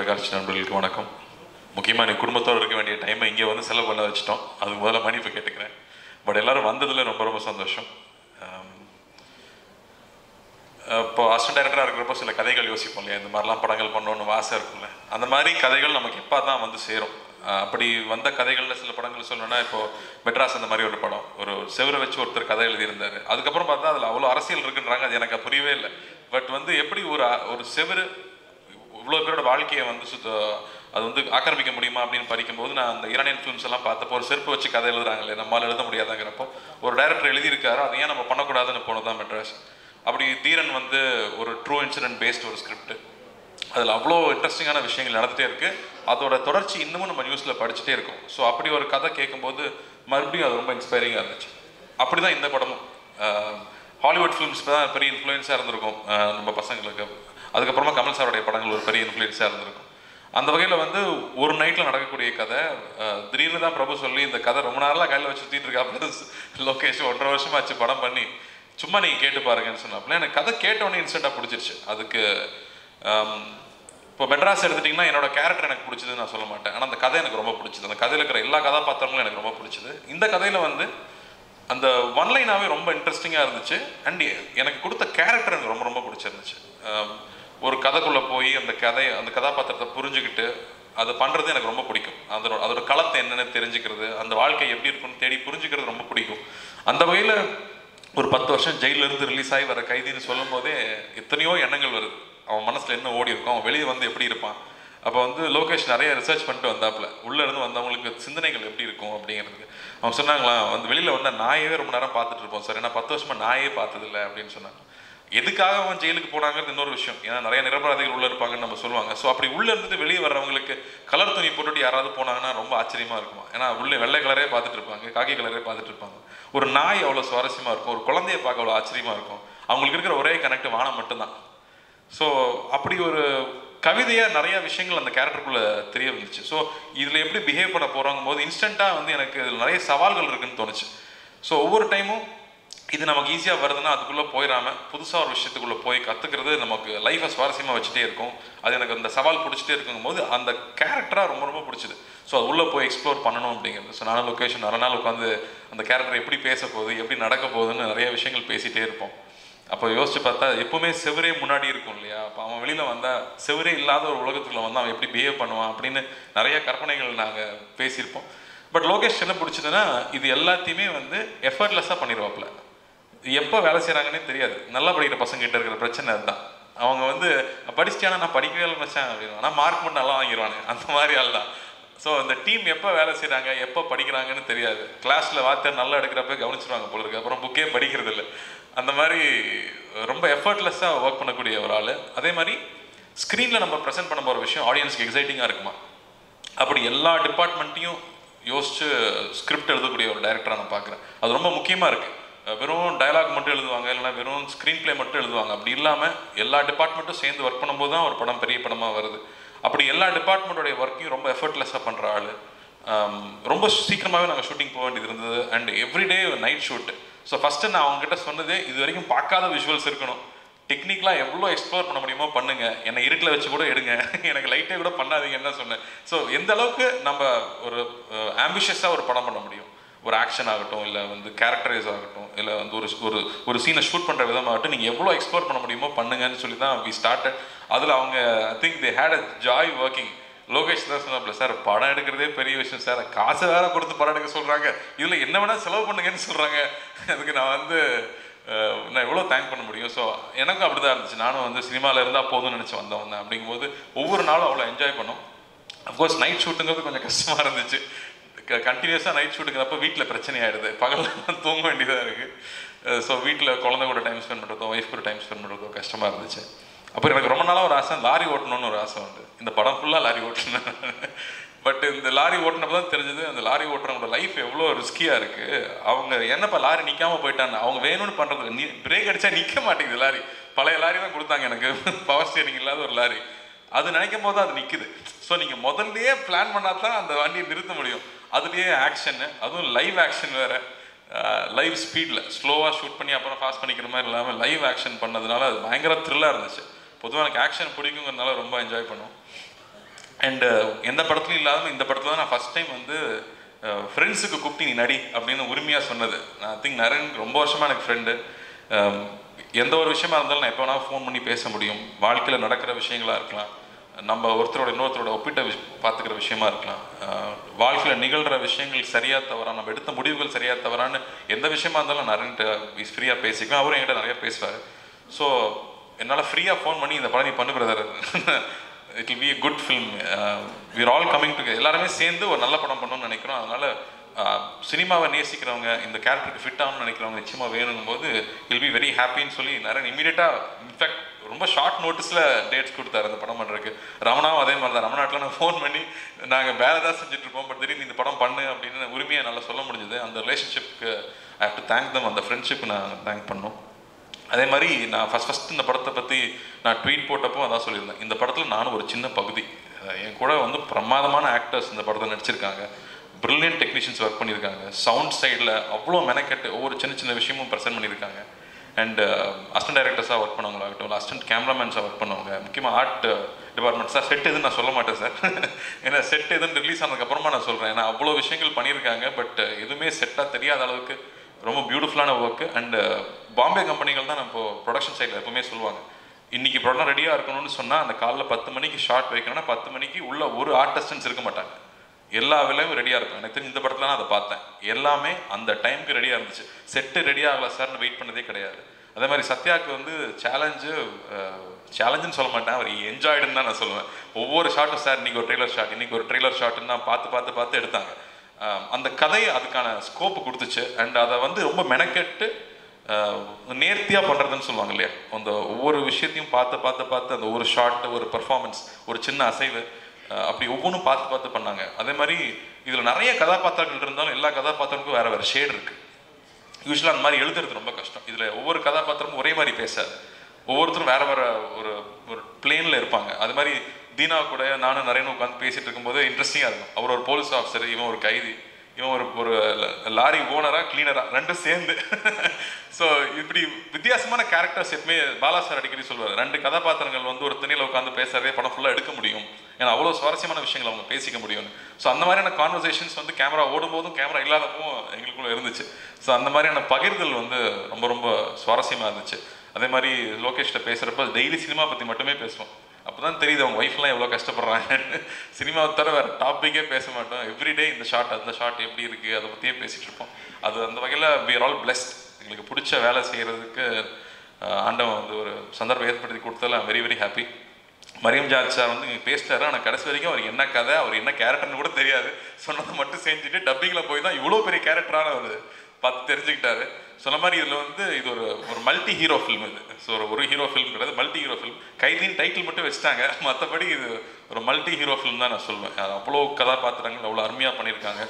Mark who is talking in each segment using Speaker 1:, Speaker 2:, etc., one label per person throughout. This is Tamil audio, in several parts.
Speaker 1: தொலைக்காட்சி நண்பர்களுக்கு வணக்கம் முக்கியமாக எனக்கு குடும்பத்தோடு இருக்க வேண்டிய டைமை இங்கே வந்து செலவு பண்ண வச்சுட்டோம் அதுக்கு முதல்ல மன்னிப்பு கேட்டுக்கிறேன் பட் எல்லாரும் வந்ததில் ரொம்ப ரொம்ப சந்தோஷம் ஆம், இப்போ அசிஸ்டன்ட் டைரக்டராக இருக்கிறப்போ சில கதைகள் யோசிப்போம் இல்லையா இந்த மாதிரிலாம் படங்கள் பண்ணணும்னு ஆசை இருக்கும்ல அந்த மாதிரி கதைகள் நமக்கு எப்போ தான் வந்து சேரும் ஆஹ் அப்படி வந்த கதைகளில் சில படங்கள் சொல்லணும்னா இப்போ மெட்ராஸ் அந்த மாதிரி ஒரு படம் ஒரு செவரை வச்சு ஒருத்தர் கதை எழுதியிருந்தார் அதுக்கப்புறம் பார்த்தா அதில் அவ்வளோ அரசியல் இருக்குன்றாங்க அது எனக்கு புரியவே இல்லை பட் வந்து எப்படி ஒரு அ- ஒரு செவரு இவ்வளோ பேரோட வாழ்க்கையை வந்து சுத்த அது வந்து ஆக்கிரமிக்க முடியுமா அப்படின்னு படிக்கும்போது நான் அந்த ஈரானியன் ஃபிலிம்ஸ் எல்லாம் பார்த்தப்போ ஒரு செருப்பு வச்சு கதை எழுதுறாங்களே நம்மளால எழுத முடியாதாங்கிறப்போ ஒரு டைரக்டர் எழுதியிருக்காரு அதை ஏன் நம்ம பண்ணக்கூடாதுன்னு போனதான் மெட்ராஸ் அப்படி தீரன் வந்து ஒரு ட்ரூ இன்சிடென்ட் பேஸ்ட் ஒரு ஸ்கிரிப்ட் அதில் அவ்வளோ இன்ட்ரெஸ்டிங்கான விஷயங்கள் நடந்துகிட்டே இருக்கு அதோட தொடர்ச்சி இன்னமும் நம்ம நியூஸில் படிச்சுட்டே இருக்கோம் ஸோ அப்படி ஒரு கதை கேட்கும்போது மறுபடியும் அது ரொம்ப இன்ஸ்பைரிங்காக இருந்துச்சு அப்படி தான் இந்த படமும் ஆஹ் ஹாலிவுட் ஃபிலிம்ஸ் தான் பெரிய இன்ஃப்ளூயன்ஸாக இருந்திருக்கும் ஆஹ் நம்ம பசங்களுக்கு அதுக்கப்புறமா கமல் சாருடைய படங்கள் ஒரு பெரிய இன்ஃப்ளூயன்ஸாக இருந்திருக்கும் அந்த வகையில் வந்து ஒரு நைட்டில் நடக்கக்கூடிய கதை ஆஹ் திடீர்னு தான் பிரபு சொல்லி இந்த கதை ரொம்ப நாளாக கையில் வச்சு சுற்றிட்டு இருக்காப்புல லோகேஷ் ஒன்றரை வருஷமாச்சு படம் பண்ணி சும்மா நீங்கள் கேட்டு பாருங்கன்னு சொன்னாப்புல எனக்கு கதை கேட்டோன்னே இன்ஸ்டண்ட்டாக பிடிச்சிருச்சு அதுக்கு ஆம், இப்போ மெட்ராஸ் எடுத்துட்டிங்கன்னா என்னோட கேரக்டர் எனக்கு பிடிச்சதுன்னு நான் சொல்ல மாட்டேன் ஆனால் அந்த கதை எனக்கு ரொம்ப பிடிச்சது அந்த கதையில் இருக்கிற எல்லா கதாபாத்திரங்களும் எனக்கு ரொம்ப பிடிச்சது இந்த கதையில் வந்து அந்த ஒன்லைனாகவே ரொம்ப இன்ட்ரெஸ்டிங்காக இருந்துச்சு அண்ட் எனக்கு கொடுத்த கேரக்டர் எனக்கு ரொம்ப ரொம்ப பிடிச்சிருந்துச்சு ஆம், ஒரு கதைக்குள்ளே போய் அந்த கதை அந்த கதாபாத்திரத்தை புரிஞ்சுக்கிட்டு அது பண்ணுறது எனக்கு ரொம்ப பிடிக்கும் அதோட அதோட களத்தை என்னென்னு தெரிஞ்சுக்கிறது அந்த வாழ்க்கை எப்படி இருக்குன்னு தேடி புரிஞ்சுக்கிறது ரொம்ப பிடிக்கும் அந்த வகையில் ஒரு பத்து வருஷம் ஜெயில்ல இருந்து ரிலீஸ் ஆகி வர கைதின்னு சொல்லும் போதே எத்தனையோ எண்ணங்கள் வருது அவன் மனசுல என்ன ஓடி இருக்கும் அவன் வெளியே வந்து எப்படி இருப்பான் அப்போ வந்து லோகேஷ் நிறைய ரிசர்ச் பண்ணிட்டு வந்தாப்புல உள்ள இருந்து வந்தவங்களுக்கு சிந்தனைகள் எப்படி இருக்கும் அப்படிங்கிறதுக்கு அவங்க சொன்னாங்களாம் வந்து வெளியில வந்த நாயே ரொம்ப நேரம் பார்த்துட்டு இருப்போம் சார் ஏன்னா பத்து வருஷமா நாயே பார்த்ததில்ல அப்படின்னு சொன்னாங்க எதுக்காக அவன் ஜெயிலுக்கு போனாங்கிறது இன்னொரு விஷயம் ஏன்னா நிறைய நிரபராதிகள் உள்ள இருப்பாங்கன்னு நம்ம சொல்லுவாங்க ஸோ அப்படி உள்ள இருந்துட்டு வெளியே வர்றவங்களுக்கு கலர் துணி போட்டுட்டு யாராவது போனாங்கன்னா ரொம்ப ஆச்சரியமா இருக்குமா ஏன்னா உள்ள வெள்ளை கலரே பார்த்துட்டு இருப்பாங்க காக்கி கலரே பார்த்துட்டு இருப்பாங்க ஒரு நாய் அவ்வளோ சுவாரஸ்யமா இருக்கும் ஒரு குழந்தைய பார்க்க அவ்வளோ ஆச்சரியமா இருக்கும் அவங்களுக்கு இருக்கிற ஒரே கனெக்ட் வானம் மட்டும்தான் ஸோ அப்படி ஒரு கவிதையாக நிறைய விஷயங்கள் அந்த கேரக்டருக்குள்ள தெரிய வந்துச்சு ஸோ இதில் எப்படி பிஹேவ் பண்ண போகிறாங்க போது இன்ஸ்டண்ட்டாக வந்து எனக்கு இதில் நிறைய சவால்கள் இருக்குன்னு தோணுச்சு ஸோ ஒவ்வொரு டைமும் இது நமக்கு ஈஸியாக வருதுன்னா அதுக்குள்ளே போயிடாம புதுசாக ஒரு விஷயத்துக்குள்ளே போய் கற்றுக்கிறது நமக்கு லைஃப்பை சுவாரஸ்யமாக வச்சுட்டே இருக்கும் அது எனக்கு அந்த சவால் பிடிச்சிட்டே இருக்கும்போது அந்த கேரக்டராக ரொம்ப ரொம்ப பிடிச்சது ஸோ அது உள்ளே போய் எக்ஸ்ப்ளோர் பண்ணணும் அப்படிங்கிறது ஸோ நானும் லொக்கேஷன் நிறைய நாள் உட்காந்து அந்த கேரக்டர் எப்படி பேச போகுது எப்படி நடக்க போகுதுன்னு நிறைய விஷயங்கள் பேசிகிட்டே இருப்போம் அப்போ யோசிச்சு பார்த்தா எப்பவுமே செவரே முன்னாடி இருக்கும் இல்லையா அப்போ அவன் வெளியில் வந்தால் செவரே இல்லாத ஒரு உலகத்துக்குள்ள வந்து அவன் எப்படி பிஹேவ் பண்ணுவான் அப்படின்னு நிறைய கற்பனைகள் நாங்கள் பேசியிருப்போம் பட் லோகேஷ் என்ன பிடிச்சதுன்னா இது எல்லாத்தையுமே வந்து எஃபர்ட்லெஸ்ஸாக பண்ணிடுவாப்புல எப்போ வேலை செய்கிறாங்கன்னே தெரியாது நல்லா படிக்கிற பசங்க கிட்ட இருக்கிற பிரச்சனை அதுதான் அவங்க வந்து படிச்சிட்டானா நான் படிக்கவே இல்லை மச்சான் அப்படின்னு ஆனால் மார்க் மட்டும் நல்லா வாங்கிடுவானுங்க அந்த மாதிரி ஆள் தான் ஸோ இந்த டீம் எப்போ வேலை செய்கிறாங்க எப்போ படிக்கிறாங்கன்னு தெரியாது கிளாஸில் வார்த்தை நல்லா எடுக்கிறப்ப கவனிச்சிருவாங்க போல இருக்கு அப்புறம் புக்கே படிக்கிறது இல்லை அந்த மாதிரி ரொம்ப எஃபர்ட்லெஸ்ஸாக ஒர்க் பண்ணக்கூடிய ஒரு ஆள் அதே மாதிரி ஸ்க்ரீனில் நம்ம ப்ரெசென்ட் பண்ண போகிற விஷயம் ஆடியன்ஸ்க்கு எக்ஸைட்டிங்காக இருக்குமா அப்படி எல்லா டிபார்ட்மெண்ட்டையும் யோசிச்சு ஸ்கிரிப்ட் எழுதக்கூடிய ஒரு டைரக்டராக நான் பார்க்குறேன் அது ரொம்ப முக்கியமாக இருக்குது வெறும் டயலாக் மட்டும் எழுதுவாங்க இல்லைன்னா வெறும் ஸ்க்ரீன் ப்ளே மட்டும் எழுதுவாங்க அப்படி இல்லாமல் எல்லா டிபார்ட்மெண்ட்டும் சேர்ந்து ஒர்க் பண்ணும்போது தான் ஒரு படம் பெரிய படமாக வருது அப்படி எல்லா டிபார்ட்மெண்ட்டோடைய ஒர்க்கையும் ரொம்ப எஃபர்ட்லெஸ்ஸாக பண்ணுற ஆள் ரொம்ப சீக்கிரமாகவே நாங்கள் ஷூட்டிங் போக வேண்டியது இருந்தது and everyday night shoot so first நான் அவங்ககிட்ட சொன்னதே இது வரைக்கும் பார்க்காத விஷுவல்ஸ் இருக்கணும் டெக்னிக்கலாக எவ்வளோ எக்ஸ்ப்ளோர் பண்ண முடியுமோ பண்ணுங்க என்னை இருட்டில் வச்சு கூட எடுங்க எனக்கு லைட்டே கூட பண்ணாதீங்கன்னு தான் சொன்னேன் ஸோ எந்த அளவுக்கு நம்ம ஒரு ஆம்பிஷியஸாக ஒரு படம் பண்ண முடியும் ஒரு ஆக்ஷன் ஆகட்டும் இல்லை வந்து கேரக்டரைஸ் ஆகட்டும் இல்லை வந்து ஒரு ஒரு ஒரு சீனை ஷூட் பண்ணுற விதமாகட்டும் நீங்கள் எவ்வளோ எக்ஸ்ப்ளோர் பண்ண முடியுமோ பண்ணுங்கன்னு சொல்லி தான் வி ஸ்டார்டட் அதில் அவங்க I think they had a joy working Lokesh தான் சொன்னாப்ல சார் படம் எடுக்கிறதே பெரிய விஷயம் சார் காசை வேற கொடுத்து படம் எடுக்க சொல்கிறாங்க இதில் என்ன வேணால் செலவு பண்ணுங்கன்னு சொல்கிறாங்க அதுக்கு நான் வந்து அஹ், நான் எவ்வளோ தேங்க் பண்ண முடியும் ஸோ எனக்கும் அப்படி தான் இருந்துச்சு நானும் வந்து சினிமாவில் இருந்தால் போதும்னு நினச்சி வந்தவன் தான் அப்படிங்கும்போது ஒவ்வொரு நாளும் அவ்வளோ என்ஜாய் பண்ணோம் அஃப்கோர்ஸ் நைட் ஷூட்டுங்கிறது கொஞ்சம் கஷ்டமாக இருந்துச்சு கண்டினியூஸாக நைட் ஷூட்டுங்கிறப்ப வீட்டில் பிரச்சனை ஆயிடுது பகலில் தூங்க வேண்டியதாக இருக்குது ஸோ வீட்டில் குழந்தை கூட டைம் ஸ்பெண்ட் பண்ணுறதோ ஒய்ஃப் கூட டைம் ஸ்பெண்ட் பண்ணுறதோ கஷ்டமாக இருந்துச்சு அப்புறம் எனக்கு ரொம்ப நாளாக ஒரு ஆசை லாரி ஓட்டணும்னு ஒரு ஆசை உண்டு இந்த படம் ஃபுல்லாக லாரி ஓட்டணும் பட் இந்த லாரி ஓட்டினப்ப தான் தெரிஞ்சது அந்த லாரி ஓட்டுறவங்களோட லைஃப் எவ்வளோ ரிஸ்கியாக இருக்குது அவங்க என்னப்பா லாரி நிற்காம போயிட்டாங்க அவங்க வேணும்னு பண்ணுறது நீ பிரேக் அடித்தா நிற்க மாட்டேங்குது லாரி பழைய லாரி தான் கொடுத்தாங்க எனக்கு பவர் ஸ்டேரிங் இல்லாத ஒரு லாரி அது நினைக்கும் போது அது நிற்குது ஸோ நீங்கள் முதல்லயே பிளான் பண்ணால் தான் அந்த வண்டியை நிறுத்த முடியும் அதுலேயே ஆக்ஷனு அதுவும் லைவ் ஆக்ஷன் வேறு லைவ் ஸ்பீடில் ஸ்லோவாக ஷூட் பண்ணி அப்புறம் ஃபாஸ்ட் பண்ணிக்கிற மாதிரி இல்லாமல் லைவ் ஆக்ஷன் பண்ணதுனால அது பயங்கர த்ரில்லாக இருந்துச்சு பொதுவாக எனக்கு ஆக்ஷன் பிடிக்குங்கிறதுனால ரொம்ப என்ஜாய் பண்ணுவோம் அண்டு எந்த படத்துலையும் இல்லாமல் இந்த படத்தில் தான் நான் ஃபஸ்ட் டைம் வந்து ஃப்ரெண்ட்ஸுக்கு கூப்பிட்டு நீ நடி அப்படின்னு உரிமையாக சொன்னது நான் திங்க் நரன் ரொம்ப வருஷமாக எனக்கு ஃப்ரெண்டு எந்த ஒரு விஷயமா இருந்தாலும் நான் எப்போ வேணால் ஃபோன் பண்ணி பேச முடியும் வாழ்க்கையில் நடக்கிற விஷயங்களா இருக்கலாம் நம்ம ஒருத்தரோட இன்னொருத்தரோட ஒப்பிட்ட விஷ் பார்த்துக்கிற விஷயமா இருக்கலாம் வாழ்க்கையில் நிகழ்கிற விஷயங்கள் சரியாக தவறா நம்ம எடுத்த முடிவுகள் சரியாக தவறான்னு எந்த விஷயமா இருந்தாலும் நரன்ட்டு ஃப்ரீயாக பேசிக்குவேன் அவரும் என்கிட்ட நிறைய பேசுவார் ஸோ என்னால் ஃப்ரீயாக ஃபோன் பண்ணி இந்த படம் நீ பண்ணு brother it will be a good film we're all coming to எல்லாருமே சேர்ந்து ஒரு நல்ல படம் பண்ணணும்னு நினைக்கிறோம் அதனால uh, சினிமாவை நேசிக்கிறவங்க இந்த கேரக்டருக்கு ஃபிட் ஆகணும்னு நினைக்கிறவங்க நிச்சயமாக வேணுங்கும் போது வில் பி வெரி ஹாப்பின்னு சொல்லி நிறைய இமீடியட்டாக இன்ஃபேக்ட் ரொம்ப ஷார்ட் நோட்டீஸில் டேட்ஸ் கொடுத்தாரு அந்த படம் பண்ணுறதுக்கு ரமணாவும் அதே மாதிரி தான் ரமணாட்டில் நான் ஃபோன் பண்ணி நாங்கள் வேலை தான் செஞ்சுட்டு இருப்போம் பட் திடீர்னு இந்த படம் பண்ணு அப்படின்னு உரிமையை நல்லா சொல்ல முடிஞ்சது அந்த ரிலேஷன்ஷிப்க்கு I have to thank them அந்த ஃப்ரெண்ட்ஷிப் நான் தேங்க் பண்ணோம் அதே மாதிரி நான் ஃபஸ்ட் ஃபஸ்ட் இந்த படத்தை பற்றி நான் ட்வீட் போட்டப்போ அதான் சொல்லியிருந்தேன் இந்த படத்தில் நானும் ஒரு சின்ன பகுதி அஹ் என் கூட வந்து பிரமாதமான ஆக்டர்ஸ் இந்த படத்தில் நடிச்சிருக்காங்க பிரில்லியன்ட் டெக்னீஷியன்ஸ் ஒர்க் பண்ணியிருக்காங்க சவுண்ட் சைடில் அவ்வளோ மெனக்கெட்டு ஒவ்வொரு சின்ன சின்ன விஷயமும் ப்ரெசென்ட் பண்ணியிருக்காங்க அண்ட் அசிஸ்டன்ட் டைரக்டர்ஸாக ஒர்க் பண்ணவங்களாகட்டும் அசிஸ்டன்ட் கேமராமேன்ஸாக ஒர்க் பண்ணவங்க முக்கியமாக ஆர்ட் டிபார்ட்மெண்ட் சார் செட் எதுன்னு நான் சொல்ல மாட்டேன் சார் ஏன்னா செட் எதுன்னு ரிலீஸ் ஆனதுக்கப்புறமா நான் சொல்கிறேன் ஏன்னா அவ்வளோ விஷயங்கள் பண்ணியிருக்காங்க பட் எதுவுமே செட்டாக தெரியாத அளவுக்கு ரொம்ப பியூட்டிஃபுல்லான ஒர்க்கு அண்ட் பாம்பே கம்பெனிகள் தான் நம்ம ப்ரொடக்ஷன் சைடில் எப்பவுமே சொல்லுவாங்க இன்னைக்கு படம் ரெடியாக இருக்கணும்னு சொன்னால் அந்த காலைல பத்து மணிக்கு ஷார்ட் வைக்கணும்னா பத்து மணிக்கு உள்ள ஒரு ஆர்டிஸ்டன்ஸ் இருக்க மாட்டாங்க எல்லா வேலையும் ரெடியாக இருக்கும் எனக்கு தெரிஞ்சு இந்த படத்தில் நான் அதை பார்த்தேன் எல்லாமே அந்த டைமுக்கு ரெடியாக இருந்துச்சு செட்டு ரெடி ஆகல சார்னு வெயிட் பண்ணதே கிடையாது அதே மாதிரி சத்யாவுக்கு வந்து சேலஞ்சு சேலஞ்சுன்னு சொல்ல மாட்டேன் அவர் என்ஜாய்டுன்னு தான் நான் சொல்லுவேன் ஒவ்வொரு ஷாட்டும் சார் இன்னைக்கு ஒரு ட்ரெய்லர் ஷாட் இன்னைக்கு ஒரு ட்ரெய்லர் ஷாட்டுன்னு தான் பார்த்து பார்த்து பார்த்து எடுத்தாங்க ஆஹ் அந்த கதை அதுக்கான ஸ்கோப் கொடுத்துச்சு அண்ட் அதை வந்து ரொம்ப மெனக்கெட்டு நேர்த்தியாக பண்ணுறதுன்னு சொல்லுவாங்க இல்லையா அந்த ஒவ்வொரு விஷயத்தையும் பார்த்து பார்த்து பார்த்து அந்த ஒரு ஷாட் ஒரு பெர்ஃபார்மன்ஸ் ஒரு சின்ன அசைவு ஆஹ் அப்படி ஒவ்வொன்றும் பார்த்து பார்த்து பண்ணாங்க அதே மாதிரி இதில் நிறைய கதாபாத்திரங்கள் இருந்தாலும் எல்லா கதாபாத்திரங்களுக்கும் வேறு வேறு ஷேட் இருக்குது யூஸ்வலாக அந்த மாதிரி எழுதுறது ரொம்ப கஷ்டம் இதில் ஒவ்வொரு கதாபாத்திரமும் ஒரே மாதிரி பேசாது ஒவ்வொருத்தரும் வேற வேற ஒரு ஒரு பிளேனில் இருப்பாங்க அது மாதிரி தீனா கூட நானும் நிறைய உட்காந்து பேசிட்டு இருக்கும்போது இன்ட்ரெஸ்டிங்காக இருக்கும் அவர் ஒரு போலீஸ் ஆஃபீஸர் இவன் ஒரு கைதி இவன் ஒரு ஒரு லாரி ஓனரா கிளீனரா ரெண்டும் சேர்ந்து ஸோ இப்படி வித்தியாசமான கேரக்டர்ஸ் எப்பவுமே பாலா சார் அடிக்கடி சொல்லுவார் ரெண்டு கதாபாத்திரங்கள் வந்து ஒரு திணையில் உட்காந்து பேசுறதே படம் ஃபுல்லாக எடுக்க முடியும் ஏன்னா அவ்வளோ சுவாரஸ்யமான விஷயங்களை அவங்க பேசிக்க முடியும்னு ஸோ அந்த மாதிரியான கான்வர்சேஷன்ஸ் வந்து கேமரா ஓடும்போதும் கேமரா இல்லாதப்பவும் எங்களுக்குள்ள இருந்துச்சு ஸோ அந்த மாதிரியான பகிர்தல் வந்து ரொம்ப ரொம்ப சுவாரஸ்யமாக இருந்துச்சு அதே மாதிரி லோகேஷ்ட பேசுகிறப்ப டெய்லி சினிமா பற்றி மட்டுமே பேசுவோம் அப்போ தான் தெரியுது அவங்க ஒய்ஃப்லாம் எவ்வளோ கஷ்டப்படுறாங்க சினிமாவை தவிர வேறு டாப்பிக்கே பேச மாட்டோம் எவ்ரிடே இந்த ஷாட் அந்த ஷாட் எப்படி இருக்குது அதை பற்றியே பேசிகிட்டு இருப்போம் அது அந்த வகையில் we are ஆல் blessed எங்களுக்கு பிடிச்ச வேலை செய்கிறதுக்கு ஆண்டவன் வந்து ஒரு சந்தர்ப்பம் ஏற்படுத்தி கொடுத்ததில் very very happy Mariam George sir வந்து இங்கே பேசிட்டாரு ஆனால் கடைசி வரைக்கும் அவர் என்ன கதை அவர் என்ன கேரக்டர்னு கூட தெரியாது சொன்னதை மட்டும் செஞ்சுட்டு டப்பிங்கில் போய் தான் இவ்வளோ பெரிய கேரக்டரான அவர் பார்த்து தெரிஞ்சுக்கிட்டாரு சொன்ன மாதிரி இதில் வந்து இது ஒரு ஒரு மல்டி ஹீரோ ஃபில்ம் இது ஸோ ஒரு ஒரு ஹீரோ ஃபில்ம் கிடையாது மல்டி ஹீரோ ஃபில்ம் கைதின் டைட்டில் மட்டும் வச்சுட்டாங்க மற்றபடி இது ஒரு மல்டி ஹீரோ ஃபில்ம் தான் நான் சொல்லுவேன் அது அவ்வளோ கதாபாத்திரங்கள் அவ்வளோ அருமையாக பண்ணியிருக்காங்க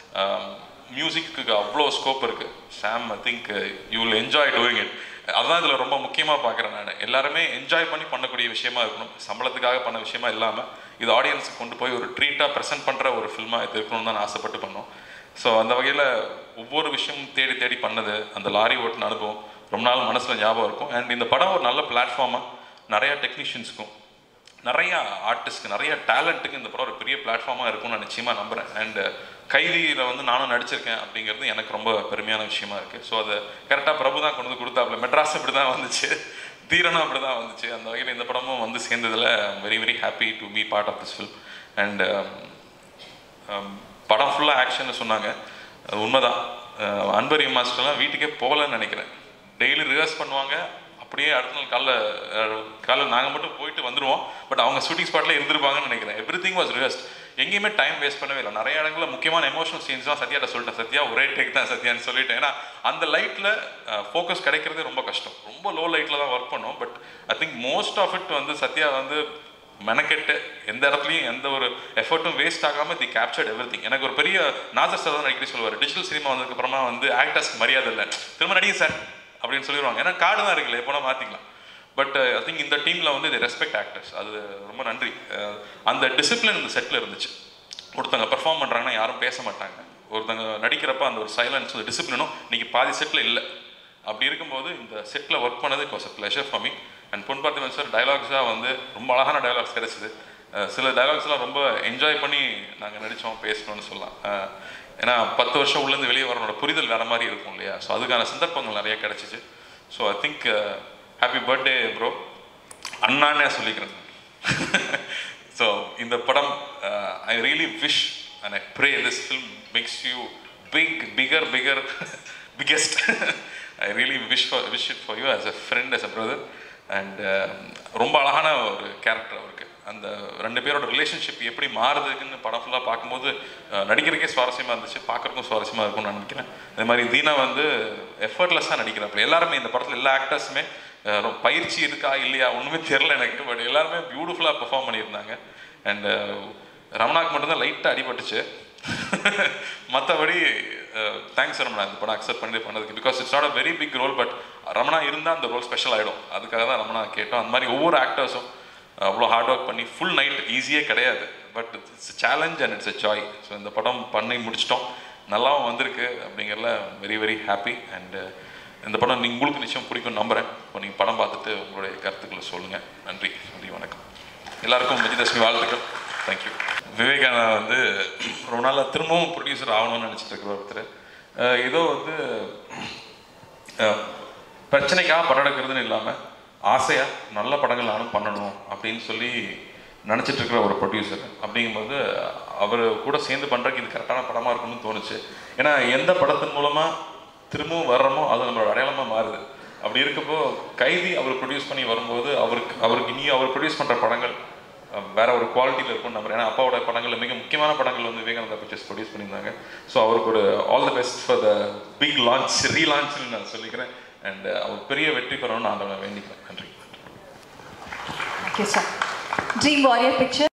Speaker 1: மியூசிக்கு அவ்வளோ ஸ்கோப் இருக்குது Sam I think you will enjoy doing it அதுதான் இதில் ரொம்ப முக்கியமாக பார்க்குறேன் நான் எல்லாருமே என்ஜாய் பண்ணி பண்ணக்கூடிய விஷயமா இருக்கணும் சம்பளத்துக்காக பண்ண விஷயமா இல்லாமல் இது ஆடியன்ஸுக்கு கொண்டு போய் ஒரு ட்ரீட்டாக ப்ரெசென்ட் பண்ணுற ஒரு ஃபில்மாக இது இருக்கணும்னு தான் நான் ஆசைப்பட்டு பண்ணோம் ஸோ அந்த வகையில் ஒவ்வொரு விஷயமும் தேடி தேடி பண்ணது அந்த லாரி ஓட்டின அனுபவம் ரொம்ப நாள் மனசில் ஞாபகம் இருக்கும் அண்ட் இந்த படம் ஒரு நல்ல பிளாட்ஃபார்மாக நிறையா டெக்னீஷியன்ஸ்க்கும் நிறைய ஆர்டிஸ்ட்க்கு நிறைய டேலண்ட்டுக்கு இந்த படம் ஒரு பெரிய பிளாட்ஃபார்மாக இருக்கும்னு நான் நிச்சயமாக நம்புகிறேன் அண்ட் கைதியில் வந்து நானும் நடிச்சிருக்கேன் அப்படிங்கிறது எனக்கு ரொம்ப பெருமையான விஷயமா இருக்குது ஸோ அதை கரெக்டாக பிரபு தான் கொண்டு வந்து கொடுத்தாப்புல மெட்ராஸ் இப்படி தான் வந்துச்சு தீரனும் அப்படி தான் வந்துச்சு அந்த வகையில் இந்த படமும் வந்து சேர்ந்ததில் very very happy to be part of this film and படம் ஃபுல்லாக ஆக்ஷன் சொன்னாங்க அது உண்மைதான் அஹ் அன்பரி மாஸ்டர்லாம் வீட்டுக்கே போகலன்னு நினைக்கிறேன் டெய்லி ரிஹர்ஸ் பண்ணுவாங்க அப்படியே அடுத்த நாள் காலைல அஹ், காலைல நாங்கள் மட்டும் போயிட்டு வந்துடுவோம் பட் அவங்க ஷூட்டிங் ஸ்பாட்டில் இருந்திருப்பாங்கன்னு நினைக்கிறேன் எவ்ரி திங் வாஸ் ரிஹர்ஸ்ட் எங்கேயுமே டைம் வேஸ்ட் பண்ணவே இல்லை நிறைய இடங்களில் முக்கியமான எமோஷனல் சீன்ஸ்லாம் சத்யாட்ட சொல்லிட்டேன் சத்யா ஒரே டேக் தான் சத்யான்னு சொல்லிட்டேன் ஏன்னா அந்த லைட்டில் ஃபோக்கஸ் கிடைக்கிறதே ரொம்ப கஷ்டம் ரொம்ப லோ லைட்டில் தான் ஒர்க் பண்ணோம் but I think most of it வந்து சத்யா வந்து மெனக்கெட்டு எந்த இடத்துலையும் எந்த ஒரு எஃபர்ட்டும் வேஸ்ட் ஆகாமல் தி கேப்சர்ட் எவ்ரி திங் எனக்கு ஒரு பெரிய நாசர் சார் தான் அடிக்கடி சொல்லுவார் டிஜிட்டல் சினிமா வந்ததுக்கப்புறமா வந்து ஆக்டர்ஸ்க்கு மரியாதை இல்லை திரும்ப நடிங்க சார் அப்படின்னு சொல்லிடுவாங்க ஏன்னா கார்டு தான் இருக்குல்ல எப்போனா மாற்றிக்கலாம் பட் ஐ திங்க் இந்த டீமில் வந்து இது ரெஸ்பெக்ட் ஆக்டர்ஸ் அது ரொம்ப நன்றி அஹ் அந்த டிசிப்ளின் இந்த செட்டில் இருந்துச்சு ஒருத்தங்க பெர்ஃபார்ம் பண்ணுறாங்கன்னா யாரும் பேச மாட்டாங்க ஒருத்தங்க நடிக்கிறப்ப அந்த ஒரு சைலன்ஸ் ஒரு டிசிப்ளினும் இன்னைக்கு பாதி செட்டில் இல்லை அப்படி இருக்கும்போது இந்த செட்டில் ஒர்க் பண்ணது it was a pleasure for me and Pon Parthiban sir டைலாக்ஸாக வந்து ரொம்ப அழகான டைலாக்ஸ் கிடைச்சிது அஹ் சில டயலாக்ஸ்லாம் ரொம்ப என்ஜாய் பண்ணி நாங்கள் நடித்தோம் பேசணும்னு சொல்லலாம் அஹ் ஏன்னா பத்து வருஷம் உள்ளேருந்து வெளியே வரனோட புரிதல் வேறு மாதிரி இருக்கும் இல்லையா ஸோ அதுக்கான சந்தர்ப்பங்கள் நிறைய கிடச்சிச்சு so I think happy birthday bro அண்ணான்னே சொல்லிக்கிறேன் ஸோ இந்த படம் I really wish and I pray this film makes you big figure figure biggest I really wish for wish it for you as a friend as a brother and ரொம்ப அழகான ஒரு கேரக்டர் அவருக்கு அந்த ரெண்டு பேரோட ரிலேஷன்ஷிப் எப்படி மாறுதுக்குன்னு படம் ஃபுல்லாக பார்க்கும்போது அஹ், நடிக்கிறதுக்கே சுவாரஸ்யமாக இருந்துச்சு பார்க்குறதுக்கும் சுவாரஸ்யமாக இருக்கும்னு நான் நினைக்கிறேன் அதே மாதிரி தீனா வந்து எஃபர்ட்லெஸ்ஸாக நடிக்கிறாப்புல எல்லாருமே இந்த படத்தில் எல்லா ஆக்டர்ஸுமே பயிற்சி இருக்கா இல்லையா ஒன்றுமே தெரில எனக்கு பட் எல்லாருமே பியூட்டிஃபுல்லாக பெர்ஃபார்ம் பண்ணியிருந்தாங்க அண்ட் ரமணாக்கு மட்டும்தான் லைட்டாக அடிபட்டுச்சு மற்றபடி தேங்க்ஸ் ரமணா இந்த படம் அக்செப்ட் பண்ணி பண்ணதுக்கு because it's not a very big role but Ramana இருந்தால் அந்த ரோல் ஸ்பெஷல் ஆகிடும் அதுக்காக தான் ரமணா கேட்டோம் அந்த மாதிரி ஒவ்வொரு ஆக்டர்ஸும் அவ்வளோ ஹார்ட் ஒர்க் பண்ணி ஃபுல் நைட் ஈஸியே கிடையாது but it's challenge and it's a joy so இந்த படம் பண்ணி முடிச்சிட்டோம் நல்லாவும் வந்திருக்கு அப்படிங்கிறதுல வெரி வெரி ஹாப்பி அண்ட் இந்த படம் நீ உங்களுக்கு நிச்சயம் பிடிக்கும் நம்புகிறேன் இப்போ நீங்கள் படம் பார்த்துட்டு உங்களுடைய கருத்துக்களை சொல்லுங்கள் நன்றி நன்றி வணக்கம் எல்லாருக்கும் விஜயதசமி வாழ்த்துக்கள் தேங்க்யூ விவேகானந்தா வந்து ரொம்ப நாளாக திரும்பவும் ப்ரொடியூசர் ஆகணும்னு நினச்சிட்டு இருக்கிற ஒருத்தர் அஹ் ஏதோ வந்து அஹ் பிரச்சனைக்காக படம் எடுக்கிறதுன்னு இல்லாமல் ஆசையாக நல்ல படங்கள் நானும் பண்ணணும் அப்படின்னு சொல்லி நினச்சிட்டு இருக்கிற ஒரு ப்ரொடியூசர் அப்படிங்கும்போது அவர் கூட சேர்ந்து பண்ணுறதுக்கு இது கரெக்டான படமாக இருக்கும்னு தோணுச்சு ஏன்னா எந்த படத்தின் மூலமாக திரும்பவும் வர்றோமோ அது நம்மளோட அடையாளமாக மாறுது அப்படி இருக்கப்போ கைதி அவர் ப்ரொடியூஸ் பண்ணி வரும்போது அவருக்கு அவருக்கு இனி அவர் ப்ரொடியூஸ் பண்ணுற படங்கள் அஹ், வேற ஒரு குவாலிட்டியில் இருக்கும்னு நம்புறேன் ஏன்னா அப்பாவோட படங்கள் மிக முக்கியமான படங்கள் வந்து விவேகானந்தா பிக்சர்ஸ் ப்ரொடியூஸ் பண்ணியிருந்தாங்க ஸோ அவருக்கு ஒரு all the best for the big launch ரீலான்ச்னு நான் சொல்லிக்கிறேன் அண்ட் அவர் பெரிய வெற்றி பெறணும்னு நான் வேண்டிக்கிறேன் நன்றி
Speaker 2: Thank you, sir. Dream Warrior picture.